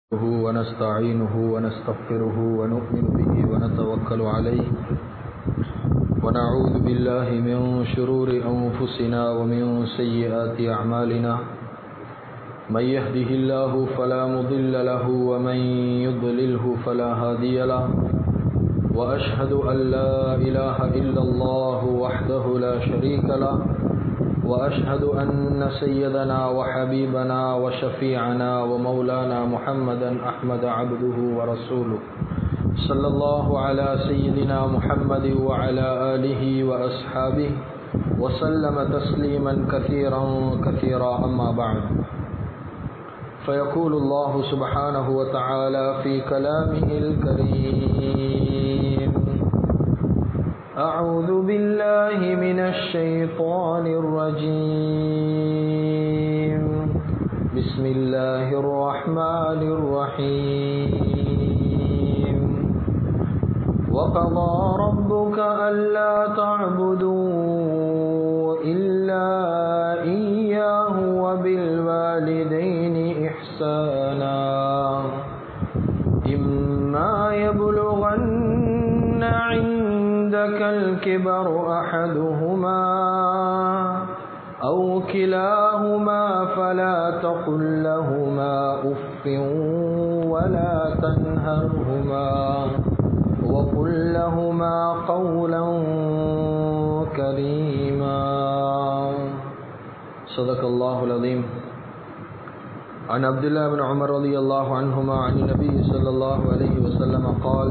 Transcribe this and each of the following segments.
نحمده ونستعينه ونستغفره ونؤمن به ونتوكل عليه ونعوذ بالله من شرور أنفسنا ومن سيئات أعمالنا من يهده الله فلا مضل له ومن يضلله فلا هادي له وأشهد أن لا إله إلا الله وحده لا شريك له وأشهد أن سيدنا وحبيبنا وشفيعنا ومولانا محمدا أحمد عبده ورسوله صلى الله على سيدنا محمد وعلى آله وأصحابه وسلم تسليما كثيرا كثيرا أما بعد فيقول الله سبحانه وتعالى في كلامه الكريم أعوذ بالله من الشيطان الرجيم بسم الله الرحمن الرحيم وقضى ربك ألا تعبدوا إلا إياه وبالوالدين إحسانا إما يبلغن عندك الكبر أحدهما أو كلاهما فلا تقل لهما أف ولا تنهرهما وقل لهما قولا كريما صدق الله العظيم عن عبد الله بن عمر رضي الله عنهما عن النبي صلى الله عليه وسلم قال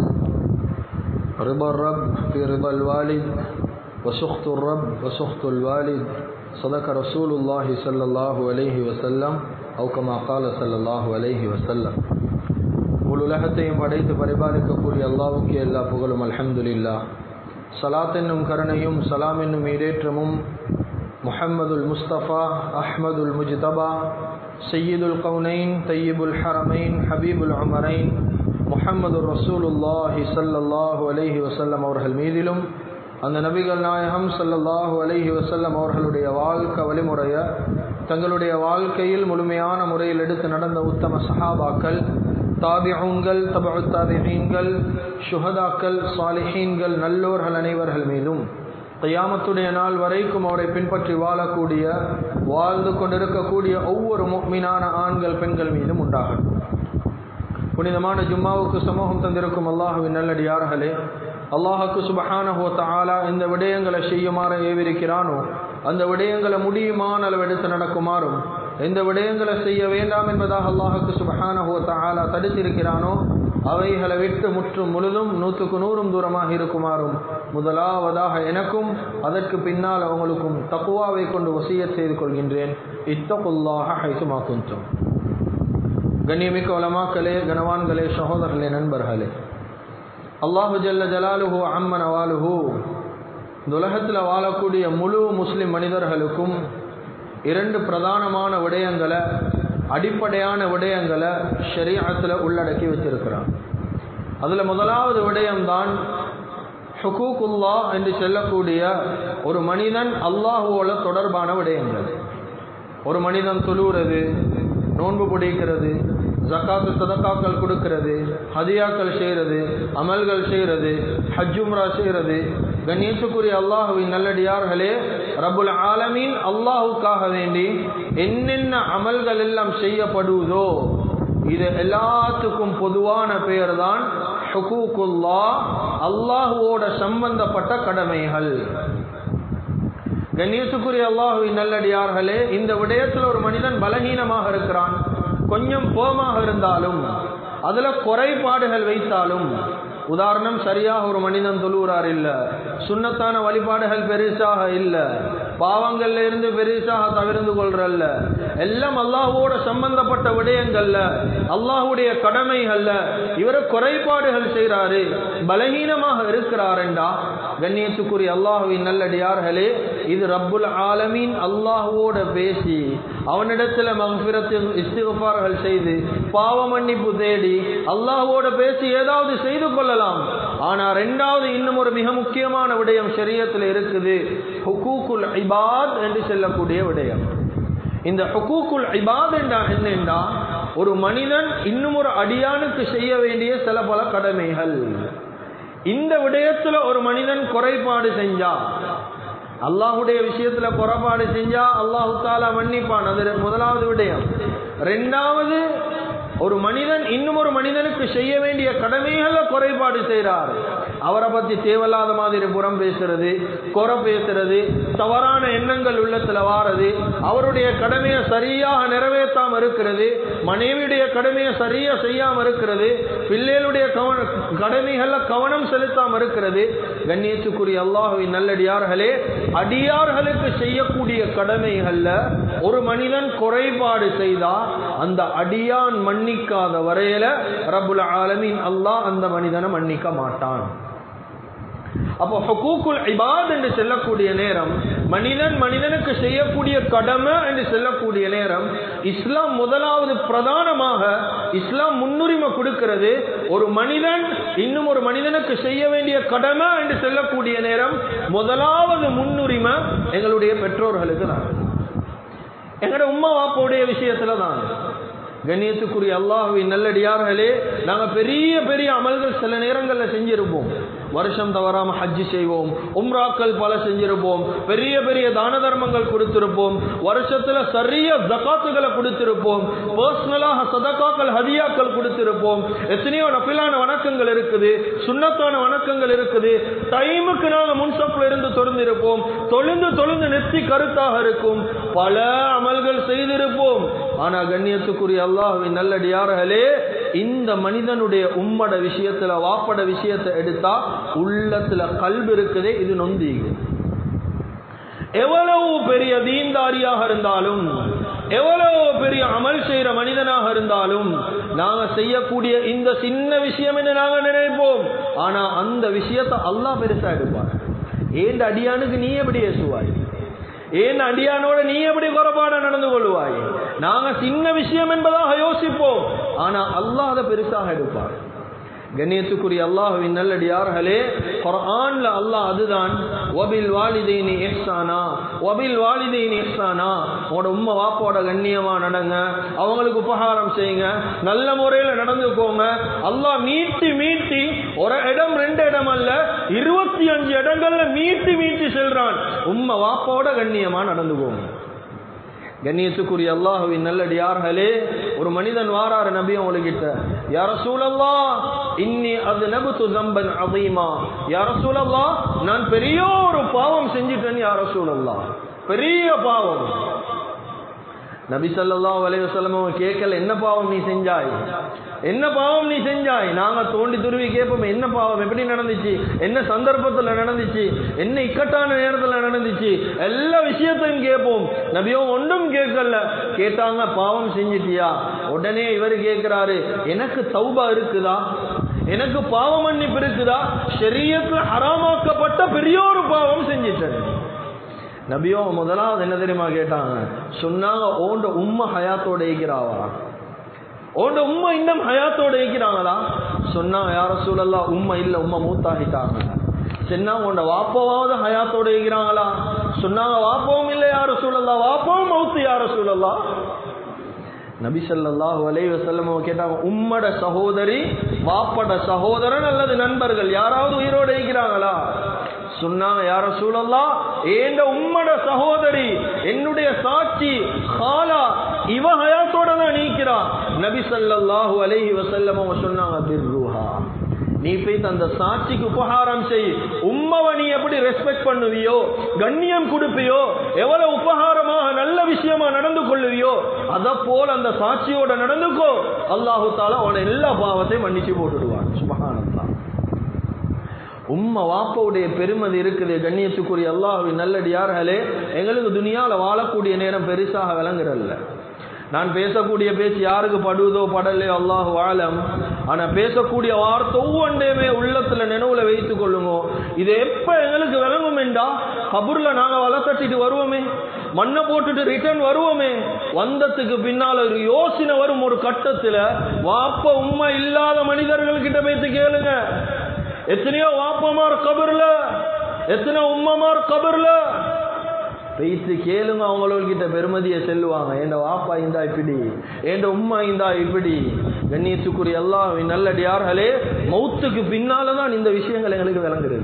رضا الرب في رضا الوالد وسخط الرب وسخط الوالد صدق رسول الله صلى الله عليه وسلم أو كما قال صلى الله عليه وسلم முழு உலகத்தையும் படைத்து பரிபாலிக்கக்கூடிய அல்லாவுக்கு எல்லா புகழும் அல்ஹம்துலில்லா சலாத் என்னும் கருணையும் சலாம் என்னும் ஈடேற்றமும் முஹம்மதுல் முஸ்தபா அஹ்மதுல் முஜ்தபா சையீதுல் கவுனைன் தையீபுல் ஹரமைன் ஹபீபுல் உமரைன் முஹம்மது ரசூலுல்லாஹி சல்லல்லாஹு அலைஹி வசல்லம் அவர்கள் மீதிலும் அந்த நபிகள் நாயகம் சல்லல்லாஹு அலைஹி வசல்லம் அவர்களுடைய வாழ்க்கை வழிமுறைய தங்களுடைய வாழ்க்கையில் முழுமையான முறையில் எடுத்து நடந்த உத்தம சஹாபாக்கள் தாபிஊன்கள் தபு தாபிஹீன்கள் சுஹதாக்கள் சாலிஹீன்கள் நல்லோர்கள் அனைவர்கள் மீதும் கையாமத்துடைய நாள் வரைக்கும் அவரை பின்பற்றி வாழக்கூடிய வாழ்ந்து கொண்டிருக்கக்கூடிய ஒவ்வொரு மீனான ஆண்கள் பெண்கள் மீதும் உண்டாகும் புனிதமான ஜும்மாவுக்கு சமூகம் தந்திருக்கும் அல்லாஹுவின் நல்லடியார்களே அல்லாஹுக்கு சுபஹானஹோ தாலா இந்த விடயங்களை செய்யுமாறு ஏவிருக்கிறானோ அந்த விடயங்களை முடியுமான அளவு எடுத்து நடக்குமாறும் எந்த விடயங்களை செய்ய வேண்டாம் என்பதாக அல்லாஹுக்கு சுபஹானஹோ தாலா தடுத்திருக்கிறானோ அவைகளை விட்டு முற்றும் முழுதும் நூற்றுக்கு நூறும் தூரமாக இருக்குமாறும் முதலாவதாக எனக்கும் அதற்கு பின்னால் அவங்களுக்கும் தக்குவாவை கொண்டு வசிய செய்து கொள்கின்றேன் இத்தகுல்லாக ஹைசுமா குஞ்சம் கண்ணியமிக்க வளமாக்களே கனவான்களே சகோதரர்களே நண்பர்களே அல்லாஹு ஜல்ல ஜலாலுஹு அம்மன் அவாலுஹு இந்த உலகத்தில் வாழக்கூடிய முழு முஸ்லிம் மனிதர்களுக்கும் இரண்டு பிரதானமான விடயங்களை அடிப்படையான விடயங்களை ஷரீஅத்தில் உள்ளடக்கி வச்சிருக்கிறான் அதில் முதலாவது விடயம்தான் ஹுகூக்குல்லா என்று சொல்லக்கூடிய ஒரு மனிதன் அல்லாஹுவோட தொடர்பான விடயங்கள் ஒரு மனிதன் தொழுகிறது நோன்பு பிடிக்கிறது ஜக்காத்து சதக்காக்கள் கொடுக்கிறது ஹதியாக்கள் செய்கிறது அமல்கள் செய்கிறது ஹஜ்ஜும்ரா செய்கிறது கணேசுக்குரிய அல்லாஹுவின் நல்லடியார்களே ரபுல் ஆலமீன் அல்லாஹுக்காக வேண்டி என்னென்ன அமல்கள் எல்லாம் செய்யப்படுவதோ இது எல்லாத்துக்கும் பொதுவான பெயர் தான் ஹுகூக்குல்லா அல்லாஹுவோட சம்பந்தப்பட்ட கடமைகள் கண்ணியத்துக்குரிய அல்லாஹுவின் நல்லடியார்களே இந்த விடயத்தில் ஒரு மனிதன் பலகீனமாக இருக்கிறான் கொஞ்சம் போமாக இருந்தாலும் அதுல குறைபாடுகள் வைத்தாலும் உதாரணம் சரியாக ஒரு மனிதன் தொழுகிறார் இல்ல சுண்ணத்தான வழிபாடுகள் பெருசாக இல்ல பாவங்கள்ல இருந்து பெருசாக தவிர்ந்து கொள்றல்ல எல்லாம் அல்லாஹோட சம்பந்தப்பட்ட விடயங்கள்ல அல்லாஹுடைய கடமைகள்ல இவர குறைபாடுகள் செய்யறாரு பலகீனமாக இருக்கிறாருண்டா கண்ணியத்துக்குரிய அல்லாஹுவின் நல்லடியார்களே இது ரப்புல் ஆலமீன் அல்லாஹுவோட பேசி அவனிடத்துல மகபிரத்தில் இஸ்திகுபார்கள் செய்து பாவ மன்னிப்பு தேடி அல்லாஹுவோட பேசி ஏதாவது செய்து கொள்ளலாம் ஆனா ரெண்டாவது இன்னும் ஒரு மிக முக்கியமான விடயம் சரியத்தில் இருக்குது ஹுகூக்குல் இபாத் என்று சொல்லக்கூடிய விடயம் இந்த ஹுகூக்குல் இபாத் என்றா என்னென்றா ஒரு மனிதன் இன்னும் ஒரு அடியானுக்கு செய்ய வேண்டிய சில பல கடமைகள் இந்த விடயத்துல ஒரு மனிதன் குறைபாடு செஞ்சா அல்லாஹுடைய விஷயத்துல குறைபாடு செஞ்சா அல்லாஹு தாலா மன்னிப்பான் அது முதலாவது விடயம் ரெண்டாவது ஒரு மனிதன் இன்னும் ஒரு மனிதனுக்கு செய்ய வேண்டிய கடமைகளை குறைபாடு செய்கிறார் அவரை பத்தி தேவையில்லாத மாதிரி புறம் பேசுறது குறை பேசுறது தவறான எண்ணங்கள் உள்ளத்துல வாரது அவருடைய கடமையை சரியாக நிறைவேற்றாம இருக்கிறது மனைவியுடைய கடமையை சரியா செய்யாம இருக்கிறது பிள்ளைகளுடைய கவன கடமைகள்ல கவனம் செலுத்தாம இருக்கிறது கண்ணியத்துக்குரிய அல்லாஹுவின் நல்லடியார்களே அடியார்களுக்கு செய்யக்கூடிய கடமைகள்ல ஒரு மனிதன் குறைபாடு செய்தா அந்த அடியான் மன்னிக்காத வரையில ரபுல் ஆலமின் அல்லாஹ் அந்த மனிதனை மன்னிக்க மாட்டான் அப்போ ஹக்கூக்குல் இபாத் என்று சொல்லக்கூடிய நேரம் மனிதன் மனிதனுக்கு செய்யக்கூடிய கடமை என்று சொல்லக்கூடிய நேரம் இஸ்லாம் முதலாவது பிரதானமாக இஸ்லாம் முன்னுரிமை கொடுக்கிறது ஒரு மனிதன் இன்னும் ஒரு மனிதனுக்கு செய்ய வேண்டிய கடமை என்று சொல்லக்கூடிய நேரம் முதலாவது முன்னுரிமை எங்களுடைய பெற்றோர்களுக்கு தான் எங்களோட உம்மா வாப்போடைய விஷயத்துல தான் கண்ணியத்துக்குரிய அல்லாஹுவின் நல்லடியார்களே நாங்க பெரிய பெரிய அமல்கள் சில நேரங்கள்ல செஞ்சிருப்போம் வருஷம் தவறாம ஹஜ்ஜி செய்வோம் உம்ராக்கள் பல செஞ்சிருப்போம் பெரிய பெரிய தான தர்மங்கள் கொடுத்திருப்போம் வருஷத்துல சரிய ஜகாத்துகளை கொடுத்திருப்போம் பர்சனலாக சதகாக்கள் ஹதியாக்கள் கொடுத்திருப்போம் எத்தனையோ நபிலான வணக்கங்கள் இருக்குது சுண்ணத்தான வணக்கங்கள் இருக்குது டைமுக்கு நாங்க முன்சப்ல இருந்து தொடர்ந்திருப்போம் தொழுந்து தொழுந்து நெத்தி கருத்தாக இருக்கும் பல அமல்கள் செய்திருப்போம் ஆனா கண்ணியத்துக்குரிய அல்லாஹுவின் நல்லடியார்களே இந்த மனிதனுடைய உம்மட விஷயத்துல வாப்பட விஷயத்தை எடுத்தா உள்ளத்துல கல்வி இருக்குதே இது நொந்தீங்க எவ்வளவு பெரிய தீன்தாரியாக இருந்தாலும் எவ்வளவு பெரிய அமல் செய்யற மனிதனாக இருந்தாலும் நாங்க செய்யக்கூடிய இந்த சின்ன விஷயம் என்று நாங்க நினைப்போம் ஆனா அந்த விஷயத்தை அல்லாஹ் பெருசா எடுப்பார் ஏன் அடியானுக்கு நீ எப்படி ஏசுவாய் ஏன் அடியானோட நீ எப்படி குறைபாட நடந்து கொள்வாய் நாங்க சின்ன விஷயம் என்பதாக யோசிப்போம் ஆனா அல்லாஹ் அதை பெருசாக எடுப்பார் கண்ணியத்துக்குரிய அல்லாஹுவின் நல்லடியார்களே குர்ஆன்ல அல்லாஹ் அதுதான் வபில் வாலிதைனி இஹ்சானா வபில் வாலிதைனி இஹ்சானா உங்களோட உம்மை வாப்போட கண்ணியமா நடங்க அவங்களுக்கு உபகாரம் செய்யுங்க நல்ல முறையில நடந்துக்கோங்க அல்லாஹ் மீட்டி மீட்டி ஒரு இடம் ரெண்டு இடம் அல்ல இருபத்தி அஞ்சு இடங்கள்ல மீட்டி மீட்டி செல்றான் உம்மை வாப்போட கண்ணியமா நடந்துக்கோங்க கண்ணியத்துக்குரிய அல்லாஹுவின் நல்லடியார்களே ஒரு மனிதன் வாராரு நபி உங்ககிட்ட யார சூழல்லா இன்னி அது நபுத்து ஜம்பன் அதீமா யார சூழல்லா நான் பெரிய ஒரு பாவம் செஞ்சிட்டேன் யார சூழல்லா பெரிய பாவம் நபி ஸல்லல்லாஹு அலைஹி வஸல்லம் அவங்க கேட்கல என்ன பாவம் நீ செஞ்சாய் என்ன பாவம் நீ செஞ்சாய் நாங்க தோண்டி துருவி கேட்போம் என்ன பாவம் எப்படி நடந்துச்சு என்ன சந்தர்ப்பத்துல நடந்துச்சு என்ன இக்கட்டான நேரத்துல நடந்துச்சு எல்லா விஷயத்தையும் கேட்போம் நபியோ ஒன்றும் கேட்கல கேட்டாங்க பாவம் செஞ்சிட்டியா உடனே இவர் கேட்கிறாரு எனக்கு தௌபா இருக்குதா எனக்கு பாவ மன்னிப்பு இருக்குதா ஷரியத்துல ஹராமாக்கப்பட்ட பெரிய ஒரு பாவம் செஞ்சிட்டேன் நபியோ முதலாவது என்ன தெரியுமா கேட்டாங்க சொன்னாங்க ஓண்ட உம்மை ஹயாத்தோட இருக்கிறாவா ஓண்ட உம்மை இன்னும் ஹயாத்தோட இருக்கிறாங்களா சொன்னாங்க யார சூழல்லா உம்மை இல்ல உம்மை மூத்தாகிட்டாங்க சொன்னாங்க உண்ட வாப்பவாவது ஹயாத்தோட இருக்கிறாங்களா சொன்னாங்க வாப்பவும் இல்லை யார சூழல்லா வாப்பவும் மௌத்து யார சூழல்லா நபி ஸல்லல்லாஹு அலைஹி வஸல்லம் கேட்டாங்க உம்மட சகோதரி வாப்பட சகோதரன் அல்லது நண்பர்கள் யாராவது உயிரோட இருக்கிறாங்களா சொன்னாங்க யார சூழல்லா ஏண்ட உம்மட சகோதரி என்னுடைய சாட்சி ஹாலா இவ ஹயாத்தோட தான் நீக்கிறா நபி ஸல்லல்லாஹு அலைஹி வஸல்லம் அவங்க சொன்னாங்க பிர்ருஹா நீ போய் அந்த சாட்சிக்கு உபகாரம் செய் உம்மவை நீ எப்படி ரெஸ்பெக்ட் பண்ணுவியோ கண்ணியம் கொடுப்பியோ எவ்வளவு உபகாரமாக நல்ல விஷயமா நடந்து கொள்ளுவியோ அத போல அந்த சாட்சியோட நடந்துக்கோ அல்லாஹு தாலா உன எல்லா பாவத்தையும் மன்னிச்சு போட்டுடுவான் சுபகானந்தா உம்ம வாப்பவுடைய பெருமதி இருக்குது கண்ணியத்துக்குரிய அல்லாஹுவின் நல்லடியார்களே எங்களுக்கு துனியால வாழக்கூடிய நேரம் பெருசாக விளங்குறல்ல நான் பேசக்கூடிய பேச்சு யாருக்கு படுவதோ படலையோ அல்லாஹ் வாழம் ஆனா பேசக்கூடிய வார்த்தை ஒவ்வொன்றையுமே உள்ளத்துல நினைவுல வைத்துக் கொள்ளுங்க இது எப்ப எங்களுக்கு விளங்கும் என்றா கபூர்ல நாங்க வலை தட்டிட்டு வருவோமே மண்ணை போட்டுட்டு ரிட்டர்ன் வருவோமே வந்ததுக்கு பின்னால ஒரு யோசனை வரும் ஒரு கட்டத்துல வாப்ப உண்மை இல்லாத மனிதர்கள் கிட்ட பேசி கேளுங்க எத்தனையோ வாப்பமார் கபர்ல எத்தனை உம்மமார் கபர்ல வைத்து கேளுங்க அவங்கள்கிட்ட பெருமதியை செல்லுவாங்க என் வாப்பா இந்தா இப்படி என் உம்மா இந்தா இப்படி கண்ணியத்துக்குரிய எல்லாம் நல்லடியார்களே மௌத்துக்கு பின்னாலதான் இந்த விஷயங்கள் எங்களுக்கு விளங்குறது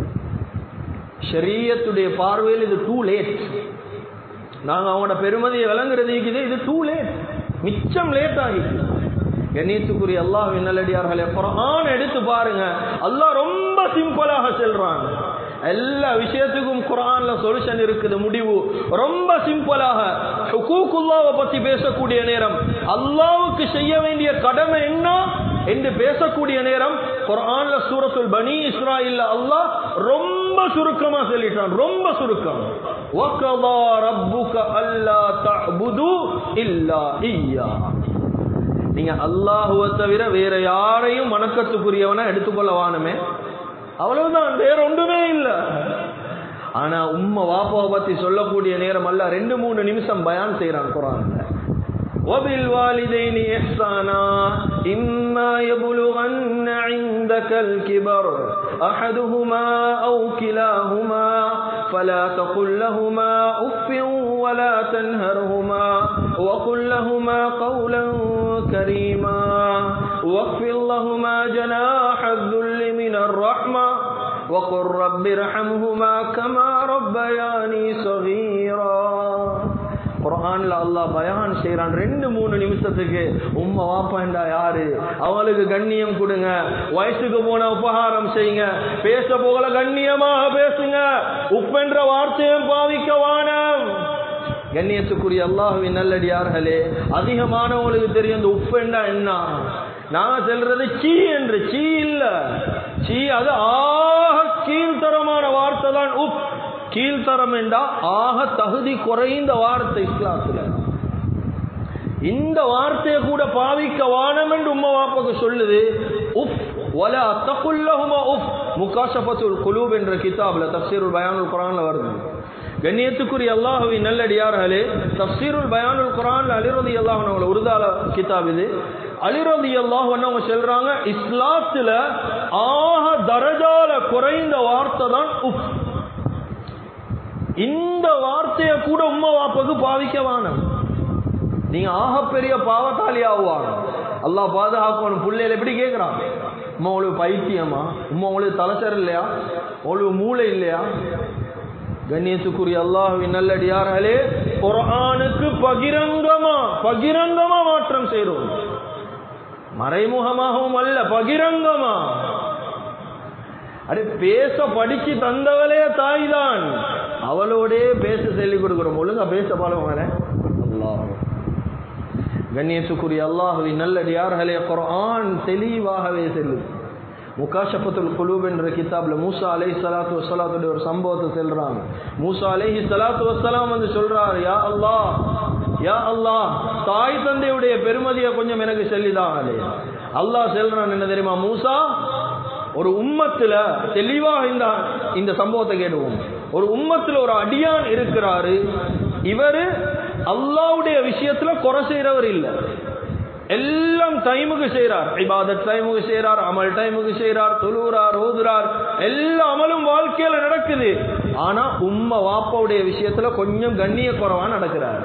ஷரியத்துடைய பார்வையில் இது டூ லேட் நாங்க அவங்களோட பெருமதியை விளங்குறது இருக்குது இது டூ லேட் மிச்சம் லேட் ஆகிட்டு கண்ணியத்துக்குரிய அல்லாஹ் நல்லடியார்களே குரான் எடுத்து பாருங்க அல்லாஹ் ரொம்ப சிம்பிளாக செல்றாங்க எல்லா விஷயத்துக்கும் குரான்ல சொல்யூஷன் இருக்குது முடிவு ரொம்ப சிம்பிளாக ஹுகூக்குல்லாவை பத்தி பேசக்கூடிய நேரம் அல்லாவுக்கு செய்ய வேண்டிய கடமை என்ன என்று பேசக்கூடிய நேரம் குரான்ல சூரத்துல் பனி இஸ்ராயில் அல்லாஹ் ரொம்ப சுருக்கமா சொல்லிட்டான் ரொம்ப சுருக்கம் வகதா ரப்புக அல்லா தஅபுது இல்லா இய்யா நீங்க அல்லாஹுவை தவிர வேற யாரையும் வணக்கத்துக்குரியவனா எடுத்துக்கொள்ள வானுமே அவ்வளவுதான் வேற ஒன்றுமே இல்ல ஆனா உம்மை வாப்பாவை பத்தி சொல்லக்கூடிய நேரம் அல்ல ரெண்டு மூணு நிமிஷம் பயான் செய்யறான் குரான்ல وبالوالدين إحسانا إما يبلغن عندك الكبر أحدهما أو كلاهما فلا تقل لهما أف ولا تنهرهما وقل لهما قولا كريما واخفض لهما جناح الذل من الرحمة وقل رب ارحمهما كما ربياني صغيرا குரான்ல அல்லாஹ் பயான் செய்யறான் ரெண்டு மூணு நிமிஷத்துக்கு உம்மா வாப்பாண்டா யாரு அவங்களுக்கு கண்ணியம் கொடுங்க வயசுக்கு போன உபகாரம் செய்யுங்க பேச போகல கண்ணியமாக பேசுங்க உப்பென்ற வார்த்தையும் பாவிக்க வானம் கண்ணியத்துக்குரிய அல்லாஹுவின் நல்லடியார்களே அதிகமானவங்களுக்கு தெரியும் இந்த உப்பெண்டா என்ன நான் சொல்றது சீ என்று சீ இல்ல சீ அது ஆக கீழ்த்தரமான வார்த்தை தான் உப் கீழ்த்தரம் என்றா ஆக தகுதி குறைந்த வார்த்தை இஸ்லாத்துல இந்த வார்த்தையை கூட பாவிக்க வானம் என்று உம்மா வாப்பாக்கு சொல்லுது உப் வல அத்தகுல்லஹுமா உப் முகாஷபத்துல் குலூப் என்ற கிதாப்ல தப்சீருல் பயானுல் குரான்ல வருது கண்ணியத்துக்குரிய அல்லாஹுவின் நல்லடியார்களே தப்சீருல் பயானுல் குரான்ல அலிரதி அல்லாஹ் உருதால கிதாப் இது அலிரதி அல்லாஹ் அவங்க சொல்றாங்க இஸ்லாத்துல ஆக தரஜால குறைந்த வார்த்தை தான் உப் இந்த வார்த்தையை கூட உம்மா வாப்பக்கு பாவிக்க வேணும் நீங்க ஆகப்பெரிய பாவத்தாளி ஆகுவாங்க அல்லாஹ் பாதுகாக்கணும் பிள்ளைகள் எப்படி கேட்கிறான் உம்மா உங்களுக்கு பைத்தியமா உம்மா உங்களுக்கு தலைச்சர் இல்லையா உங்களுக்கு மூளை இல்லையா கண்ணியத்துக்குரிய அல்லாஹுவின் நல்லடியார்களே குரானுக்கு பகிரங்கமா பகிரங்கமா மாற்றம் செய்றோம் மறைமுகமாகவும் அல்ல பகிரங்கமா அடே பேச படிச்சு தந்தவளே தாய் தான் அவளோடே பேச சொல்லிக் கொடுக்கிறோம் ஒழுங்கா பேச பாடுவாங்க அல்லாஹ் கண்ணியத்துக்குரிய அல்லாஹுவின் நல்லடியார்களே குர்ஆன் தெளிவாகவே செல்லுது முகாஷபத்துல் குலூப் என்ற கிதாப்ல மூசா அலை சலாத்து வசலாத்துடைய ஒரு சம்பவத்தை சொல்றாங்க மூசா அலைஹி சலாத்து வசலாம் வந்து சொல்றாரு யா அல்லாஹ் யா அல்லாஹ் தாய் தந்தையுடைய பெருமதியை கொஞ்சம் எனக்கு சொல்லிதான் அல்லாஹ் சொல்றான் என்ன தெரியுமா மூசா ஒரு உம்மத்துல தெளிவாக இந்த இந்த சம்பவத்தை கேடுவோம் ஒரு உம்மத்துல ஒரு அடியான் இருக்கிறாரு இவரு அல்லாவுடைய விஷயத்துல குறை செய்யறவர் இல்ல எல்லாம் டைமுக்கு செய்யறார் இபாதத் டைமுக்கு செய்யறார் அமல் டைமுக்கு செய்யறார் தொழுகிறார் ஓதுறார் எல்லா அமலும் வாழ்க்கையில நடக்குது ஆனா உம்ம வாப்பாவுடைய விஷயத்துல கொஞ்சம் கண்ணிய குறைவா நடக்கிறாரு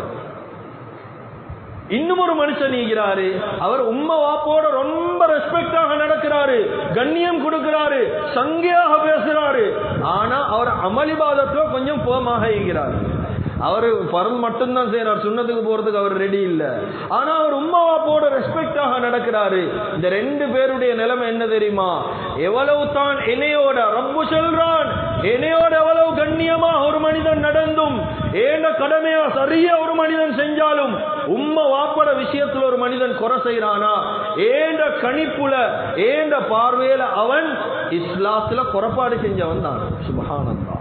இன்னும் ஒரு மனுஷன் நீங்கிறாரு அவர் உம்ம வாப்போட ரொம்ப ரெஸ்பெக்டாக நடக்கிறாரு கண்ணியம் கொடுக்கிறாரு சங்கையாக பேசுறாரு ஆனா அவர் அமளிபாதத்துல கொஞ்சம் போமாக ஈகிறார் அவர் பரல் மட்டும்தான் செய்யறார் சுண்ணத்துக்கு போறதுக்கு அவர் ரெடி இல்ல ஆனா அவர் உம்மா வாப்போட ரெஸ்பெக்டாக நடக்கிறாரு இந்த ரெண்டு பேருடைய நிலைமை என்ன தெரியுமா எவ்வளவு தான் என்னையோட ரப்பு சொல்றான் என்னையோட எவ்வளவு கண்ணியமா ஒரு மனிதன் நடந்தும் ஏண்ட கடமையா சரியா ஒரு மனிதன் செஞ்சாலும் உம்ம வாப்பட விஷயத்துல ஒரு மனிதன் குறை செய்யறானா ஏண்ட கணிப்புல ஏண்ட பார்வையில அவன் இஸ்லாத்துல குறைபாடு செஞ்சவன் தான் சுபஹானந்தா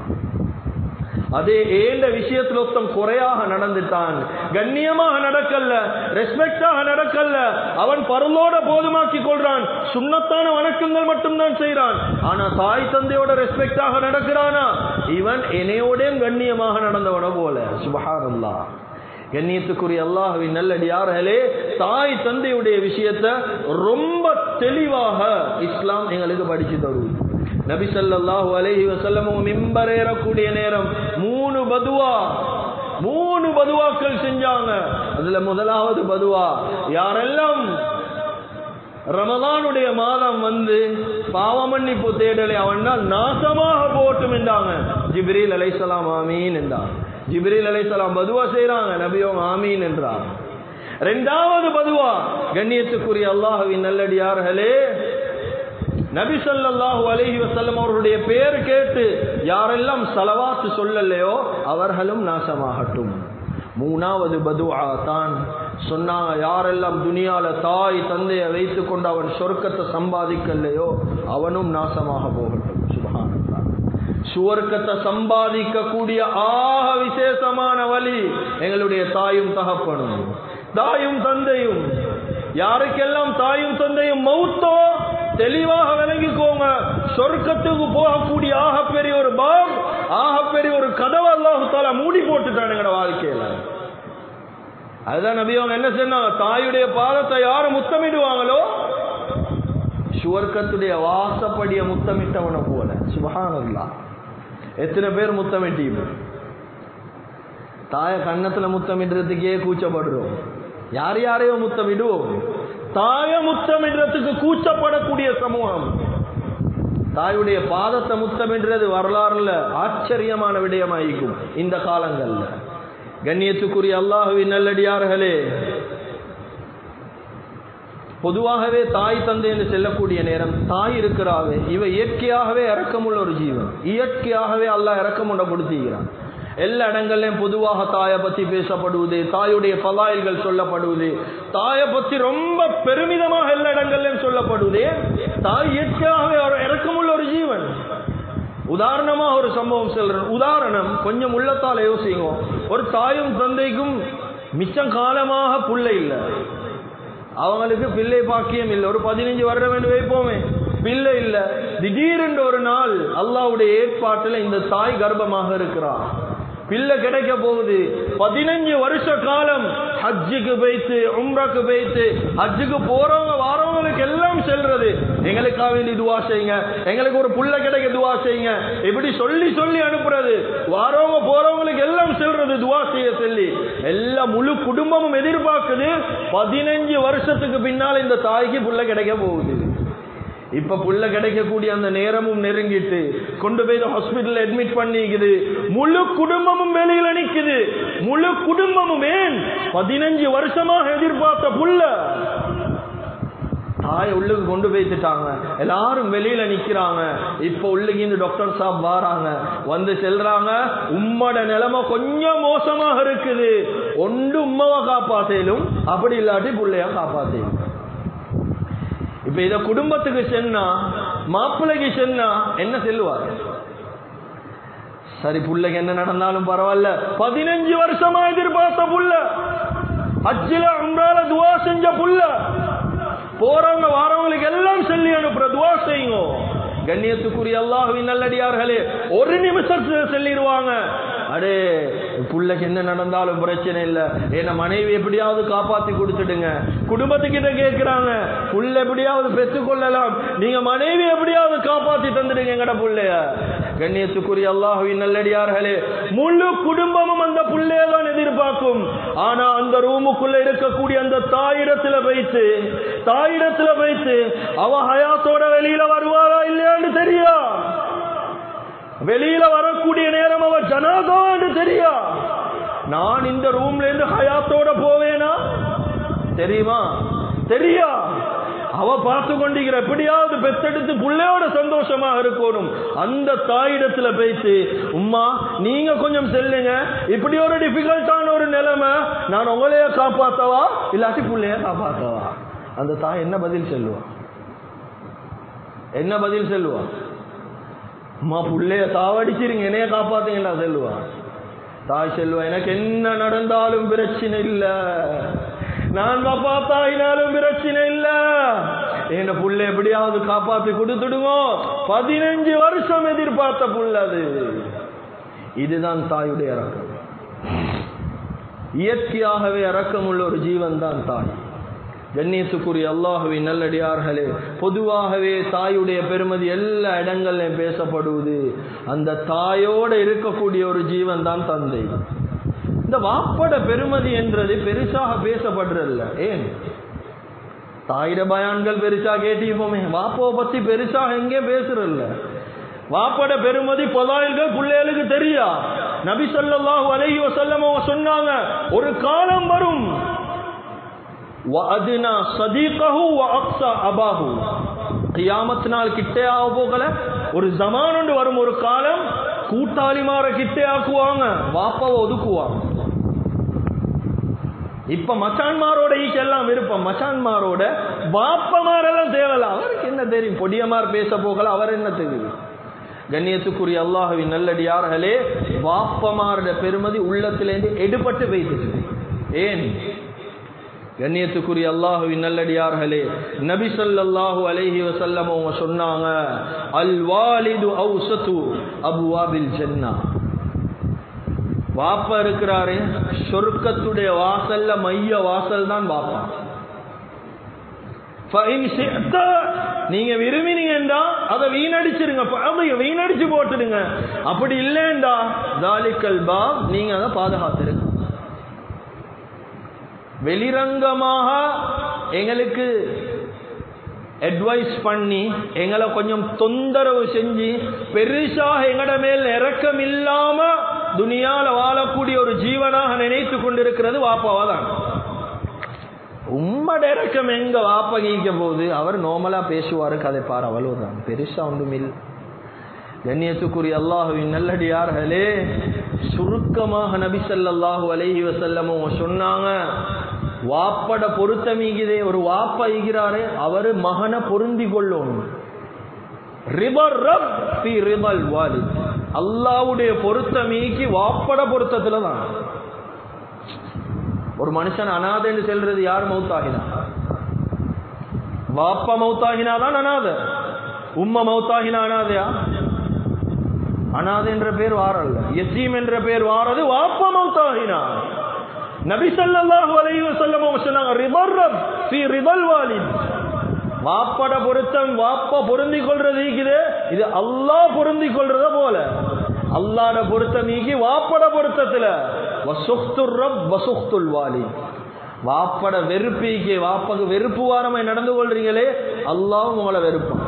அதே ஏண்ட விஷயத்துல ஒருத்தன் குறையாக நடந்துட்டான் கண்ணியமாக நடக்கல்ல ரெஸ்பெக்டாக நடக்கல்ல அவன் பருளோட போதுமாக்கி கொள்றான் சுண்ணத்தான வணக்கங்கள் மட்டும்தான் செய்யறான் ஆனா தாய் தந்தையோட ரெஸ்பெக்டாக நடக்கிறானா இவன் என்னையோட கண்ணியமாக நடந்தவன போல சுபஹானல்லா கண்ணியத்துக்குரிய அல்லாஹுவின் நல்லடியார்களே தாய் தந்தையுடைய விஷயத்த ரொம்ப தெளிவாக இஸ்லாம் எங்களுக்கு படிச்சு தருவது நபி ஸல்லல்லாஹு அலைஹி வஸல்லம் மிம்பர் ஏறக்கூடிய நேரம் மூணு பதுவா மூணு பதுவாக்கள் செஞ்சாங்க அதுல முதலாவது பதுவா யாரெல்லாம் ரமதானுடைய மாதம் வந்து பாவ மன்னிப்பு தேடலை அவன் நாசமாக போட்டும் என்றாங்க ஜிப்ரீல் அலைசலாம் ஆமீன் என்றார் ஜிப்ரீல் அலைசலாம் பதுவா செய்யறாங்க நபியோம் ஆமீன் என்றார் இரண்டாவது பதுவா கண்ணியத்துக்குரிய அல்லாஹுவின் நல்லடியார்களே நபி ஸல்லல்லாஹு அலைஹி வஸல்லம் அவர்களுடைய பெயர் கேட்டு யாரெல்லாம் சலவாத்து சொல்லலையோ அவர்களும் நாசமாகட்டும் மூணாவது பதுவா தான் சொன்னாங்க யாரெல்லாம் துனியால தாய் தந்தையை வைத்துக் கொண்டு அவன் சொர்க்கத்தை சம்பாதிக்கலையோ அவனும் நாசமாக போகட்டும் சுபஹானல்லாஹ் சுவர்க்கத்தை சம்பாதிக்க கூடிய ஆக விசேஷமான வழி எங்களுடைய தாயும் தகப்பனும் தாயும் தந்தையும் யாருக்கெல்லாம் தாயும் தந்தையும் மௌத்தோ தெளிவாக விளங்கிக்கோங்க சொர்க்கத்துக்கு போகக்கூடிய ஆகப்பெரிய ஒரு பாம் ஆகப்பெரிய ஒரு கதவை அல்லாஹு தாலா மூடி போட்டுட்டானுங்கட வாழ்க்கையில அதுதான் நபி அவங்க என்ன சொன்னாங்க தாயுடைய பாதத்தை யாரு முத்தமிடுவாங்களோ சுவர்க்கத்துடைய வாசப்படிய முத்தமிட்டவனை போல சுபஹானல்லா எத்தனை பேர் முத்தமிட்டீங்க தாய கன்னத்துல முத்தமிடுறதுக்கே கூச்சப்படுறோம் யார் யாரையோ முத்தமிடுவோம் தாய முத்தமிடுறதுக்கு கூச்சப்படக்கூடிய சமூகம் தாயுடைய பாதத்தை முத்தமிடுறது வரலாறுல ஆச்சரியமான விடயமாயிக்கும் இந்த காலங்கள்ல கண்ணியத்துக்குரிய அல்லாஹுவின் நல்லடியார்களே பொதுவாகவே தாய் தந்தை என்று செல்லக்கூடிய நேரம் தாய் இருக்கிறாவே இவ இயற்கையாகவே இறக்கமுள்ள ஒரு ஜீவன் இயற்கையாகவே அல்லாஹ் இறக்கம் உண்டப்படுத்துகிறான் எல்லா இடங்கள்லயும் பொதுவாக தாயை பத்தி பேசப்படுவது தாயுடைய பலாயல்கள் சொல்லப்படுவது தாயை பத்தி ரொம்ப பெருமிதமாக எல்லா இடங்கள்லயும் சொல்லப்படுவது தாய் இயற்கையாகவே ஒரு இறக்கமுள்ள ஒரு ஜீவன் உதாரணமா ஒரு சம்பவம் சொல்றேன் உதாரணம் கொஞ்சம் உள்ளத்தால யோசிங்க ஒரு தாயும் தந்தைக்கும் மிச்சம் காலமாக புள்ள இல்லை அவங்களுக்கு பிள்ளை பாக்கியம் இல்லை ஒரு பதினஞ்சு வருடம் என்று வைப்போமே பிள்ளை இல்ல திடீரென்று ஒரு நாள் அல்லாவுடைய ஏற்பாட்டில் இந்த தாய் கர்ப்பமாக இருக்கிறார் பிள்ளை கிடைக்க போகுது பதினஞ்சு வருஷ காலம் ஹஜ்ஜுக்கு போய்த்து உம்ராக்கு போய்த்து ஹஜ்ஜுக்கு போறவங்க வாரவங்களுக்கு எல்லாம் செல்றது எங்களுக்காக வேண்டி துவா செய்யுங்க எங்களுக்கு ஒரு புள்ள கிடைக்க துவா செய்யுங்க இப்படி சொல்லி சொல்லி அனுப்புறது வாரவங்க போறவங்களுக்கு எல்லாம் செல்றது துவா செய்ய சொல்லி எல்லா முழு குடும்பமும் எதிர்பார்க்குது பதினஞ்சு வருஷத்துக்கு பின்னால் இந்த தாய்க்கு புள்ள கிடைக்க போகுது இப்ப புள்ள கிடைக்கக்கூடிய அந்த நேரமும் நெருங்கிட்டு கொண்டு போய் ஹாஸ்பிட்டல் அட்மிட் பண்ணிக்குது முழு குடும்பமும் வெளியில நிக்குது முழு குடும்பமும் ஏன் பதினஞ்சு வருஷமாக எதிர்பார்த்த புள்ள தாய் உள்ளுக்கு கொண்டு போய்த்துட்டாங்க எல்லாரும் வெளியில நிக்கிறாங்க இப்ப உள்ளுக்கு இந்த டாக்டர் சாப் வாராங்க வந்து செல்றாங்க உம்மோட நிலைமை கொஞ்சம் மோசமாக இருக்குது ஒன்று உம்மவை காப்பாத்தேலும் அப்படி இல்லாட்டி புள்ளைய காப்பாத்தேலும் இப்ப இத குடும்பத்துக்கு சென்னா மாப்பிள்ளைக்கு சென்னா என்ன செல்வார் சரி புள்ளைக்கு என்ன நடந்தாலும் பரவாயில்ல பதினஞ்சு வருஷமா எதிர்பார்த்த புள்ள அச்சில உங்களால துவா செஞ்ச புள்ள போறவங்க வாரவங்களுக்கு எல்லாம் சொல்லி அனுப்புற துவா செய்யுங்க கண்ணியத்துக்குரிய அல்லாஹுவின் நல்லடியார்களே ஒரு நிமிஷத்துல சொல்லிடுவாங்க அடே புள்ளைக்கு என்ன நடந்தாலும் பிரச்சனை இல்ல என்ன மனைவி எப்படியாவது காப்பாத்தி கொடுத்துடுங்க குடும்பத்துக்கிட்ட கேட்கிறாங்க புள்ள எப்படியாவது பெற்றுக்கொள்ளலாம் நீங்க மனைவி எப்படியாவது காப்பாத்தி தந்துடுங்க எங்கட புள்ளைய கண்ணியத்துக்குரிய அல்லாஹுவின் நல்லடியார்களே முழு குடும்பமும் அந்த புள்ளைய தான் எதிர்பார்க்கும் ஆனா அந்த ரூமுக்குள்ள இருக்கக்கூடிய அந்த தாயிடத்துல வைத்து தாயிடத்துல வைத்து அவ ஹயாத்தோட வெளியில வருவாரா இல்லையான்னு தெரியா வெளியில வரக்கூடிய நேரம் அவ ஜனாதான்னு தெரியா நான் இந்த ரூம்ல இருந்து ஹயாத்தோட போவேனா தெரியுமா தெரியா அவ பார்த்து கொண்டிருக்கிற எப்படியாவது பெத்தெடுத்து பிள்ளையோட சந்தோஷமா இருக்கணும் அந்த தாயிடத்துல பேசி உம்மா நீங்க கொஞ்சம் செல்லுங்க இப்படி ஒரு டிஃபிகல்ட்டான ஒரு நிலைமை நான் உங்களைய காப்பாத்தவா இல்லாட்டி பிள்ளைய காப்பாத்தவா அந்த தாய் என்ன பதில் சொல்லுவா என்ன பதில் சொல்லுவா அம்மா புள்ளைய சாவடிச்சிருங்க என்னைய காப்பாத்துங்கடா செல்வா தாய் செல்வா எனக்கு என்ன நடந்தாலும் பிரச்சனை இல்ல நான் காப்பாத்தாயினாலும் பிரச்சனை இல்ல என்ன புள்ள எப்படியாவது காப்பாத்தி கொடுத்துடுமோ பதினஞ்சு வருஷம் எதிர்பார்த்த புள்ள அது இதுதான் தாயுடைய இறக்கம் இயற்கையாகவே இறக்கமுள்ள ஒரு ஜீவன் தான் தாய் கண்ணியத்துக்குரிய அல்லாஹுவின் நல்லடியார்களே பொதுவாகவே தாயுடைய பெருமதி எல்லா இடங்கள்லையும் பேசப்படுவது அந்த தாயோட இருக்கக்கூடிய ஒரு ஜீவன் தான் தந்தை இந்த வாப்பட பெருமதி என்றது பெருசாக பேசப்படுறதில்ல ஏன் தாயிட பயான்கள் பெருசா கேட்டிப்போமே வாப்பாவை பத்தி பெருசாக எங்கே பேசுறதில்ல வாப்பட பெருமதி பதாயில்கள் பிள்ளைகளுக்கு தெரியா நபி ஸல்லல்லாஹு அலைஹி வஸல்லம் அவங்க சொன்னாங்க ஒரு காலம் வரும் வஅத்னா சதீகஹு வஅக்ஸா அபாஹு கியாமத் நாள் கிட்டே ஆக போகல ஒரு ஜமான் ஒன்று வரும் ஒரு காலம் கூட்டாளிமார கிட்டே ஆக்குவாங்க வாப்பாவை ஒதுக்குவாங்க இப்ப மச்சான்மாரோட ஈக்கெல்லாம் விருப்பம் மச்சான்மாரோட வாப்பமாரெல்லாம் தேவல அவருக்கு என்ன தெரியும் பொடியமார் பேச போகல அவர் என்ன தெரியும் கண்ணியத்துக்குரிய அல்லாஹுவின் நல்லடியார்களே வாப்பமாரோட பெருமதி உள்ளத்திலேருந்து எடுபட்டு வைத்தது ஏன் கண்ணியத்துக்குரிய அல்லாஹுவின் நல்லடியார்களே நபி ஸல்லல்லாஹு அலைஹி வஸல்லம் அவங்க சொன்னாங்க அல் வாலிது ஔசது அபுவாபில் ஜன்னா வாப்பா இருக்கிறாரு சொர்க்கத்துடைய வாசல்ல மைய வாசல் தான் வாப்பா நீங்க விரும்பினீங்கடா அதை வீணடிச்சிருங்க அதை வீணடிச்சு போட்டுடுங்க அப்படி இல்லைண்டா தாலிக்கல் பா நீங்க அதை பாதுகாத்துருங்க வெளிரங்கமாக எங்களுக்கு அட்வைஸ் பண்ணி எங்களை கொஞ்சம் தொந்தரவு செஞ்சு பெருசாக எங்கட மேல் இறக்கம் இல்லாம துனியால வாழக்கூடிய ஒரு ஜீவனாக நினைத்து கொண்டிருக்கிறது வாப்பாவா தான் உம்மட இறக்கம் எங்க வாப்பா கீக்க போகுது அவர் நோமலா பேசுவாரு கதைப்பார் அவ்வளவுதான் பெருசா ஒன்றும் இல்லை கண்ணியத்துக்குரிய அல்லாஹுவின் நல்லடியார்களே சுருக்கமாக நபி ஸல்லல்லாஹு அலைஹி வஸல்லம் சொன்னாங்க வாப்பட பொருத்தமிகுதே ஒரு வாப்பா ஈகிறாரு அவரு மகனை பொருந்தி கொள்ளணும் ரிபர் ரப் பி ரிபல் வாலித் அல்லாவுடைய பொருத்தமீக்கி வாப்பட பொருத்தத்துல தான் ஒரு மனுஷன் அனாதைன்னு செல்றது யார் மௌத்தாகினா வாப்பா மௌத்தாகினா தான் அனாதை உம்ம மௌத்தாகினா அனாதையா அனாதை என்ற பேர் வாரல்ல எசீம் என்ற பேர் வாரது வாப்பா மௌத்தாகினா நபி ஸல்லல்லாஹு அலைஹி வஸல்லம் சொன்னாங்க ரிபர்ரப் ஃபீ ரிபல் வாலித் வாப்பட பொருத்தம் வாப்பா பொருந்தி கொள்றது இருக்குது இது அல்லாஹ் பொருந்தி கொள்றத போல அல்லாட பொருத்தம் நீக்கி வாப்பட பொருத்தத்துல வசுக்துர் ரப் வசுக்துல் வாலி வாப்பட வெறுப்பிக்கு வாப்பக்கு வெறுப்பு வாரமாய் நடந்து கொள்றீங்களே அல்லாவும் உங்களை வெறுப்பான்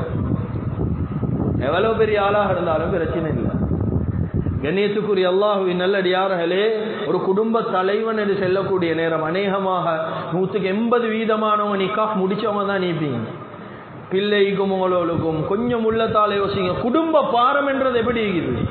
எவ்வளவு பெரிய ஆளாக இருந்தாலும் பிரச்சனை இல்லை கண்ணியத்துக்குரிய அல்லாஹுவின் நல்லடியார்களே ஒரு குடும்ப தலைவன் என்று செல்லக்கூடிய நேரம் அநேகமாக நூற்றுக்கு எண்பது வீதமானவங்க நிக்காஃப் முடிச்சவங்க தான் நீப்பீங்க பிள்ளைக்கும் உங்களுக்கும் கொஞ்சம் உள்ளத்தாலே யோசிங்க குடும்ப பாரம் என்றது எப்படி இருக்குது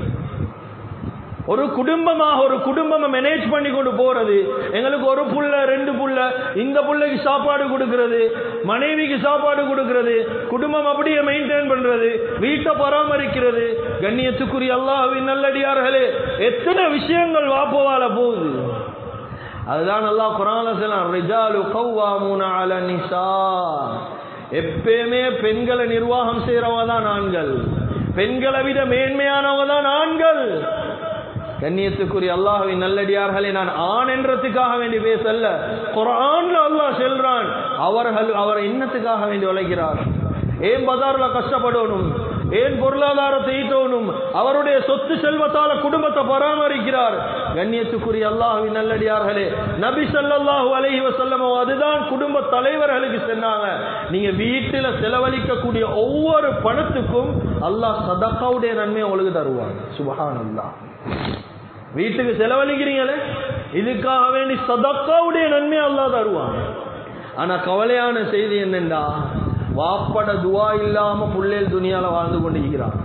ஒரு குடும்பமாக ஒரு குடும்பம் மேனேஜ் பண்ணி கொண்டு போறது எங்களுக்கு ஒரு புள்ள ரெண்டு புள்ள இந்த புள்ளைக்கு சாப்பாடு கொடுக்கிறது மனைவிக்கு சாப்பாடு கொடுக்கிறது குடும்பம் அப்படியே மெயின்டைன் பண்றது வீட்டை பராமரிக்கிறது கண்ணியத்துக்குரிய அல்லாஹ்வின் நல்லடியார்களே எத்தனை விஷயங்கள் வாப்பவால போகுது அதுதான் அல்லாஹ் குரான்ல சொல்லலாம் ரிஜாலு கவ்வாமுன அல நிசா எப்பயுமே பெண்களை நிர்வாகம் செய்யறவங்க தான் ஆண்கள் பெண்களை விட மேன்மையானவங்க தான் ஆண்கள் கண்ணியத்துக்குரிய அல்லாஹுவின் நல்லடியார்களே நான் ஆண் என்றதுக்காக வேண்டி பேசல்ல குரான்ல அல்லாஹ் செல்றான் அவர்கள் அவர் இன்னத்துக்காக வேண்டி உழைக்கிறார் ஏன் பஜார்ல கஷ்டப்படணும் ஏன் பொருளாதாரத்தை ஈட்டணும் அவருடைய சொத்து செல்வத்தால குடும்பத்தை பராமரிக்கிறார் கண்ணியத்துக்குரிய அல்லாஹுவின் நல்லடியார்களே நபி ஸல்லல்லாஹு அலைஹி வஸல்லம் அதுதான் குடும்ப தலைவர்களுக்கு சொன்னாங்க நீங்க வீட்டில செலவழிக்கக்கூடிய ஒவ்வொரு பணத்துக்கும் அல்லாஹ் சதக்காவுடைய நன்மை உங்களுக்கு தருவாங்க சுபஹானல்லாஹ் வீட்டுக்கு செலவழிக்கிறீங்களே இதுக்காக வேண்டி சதக்காவுடைய நன்மை அல்லாஹ் தருவாங்க ஆனா கவலையான செய்தி என்னண்டா வாப்பட துவா இல்லாம புள்ளேல் துணியால வாழ்ந்து கொண்டிருக்கிறாங்க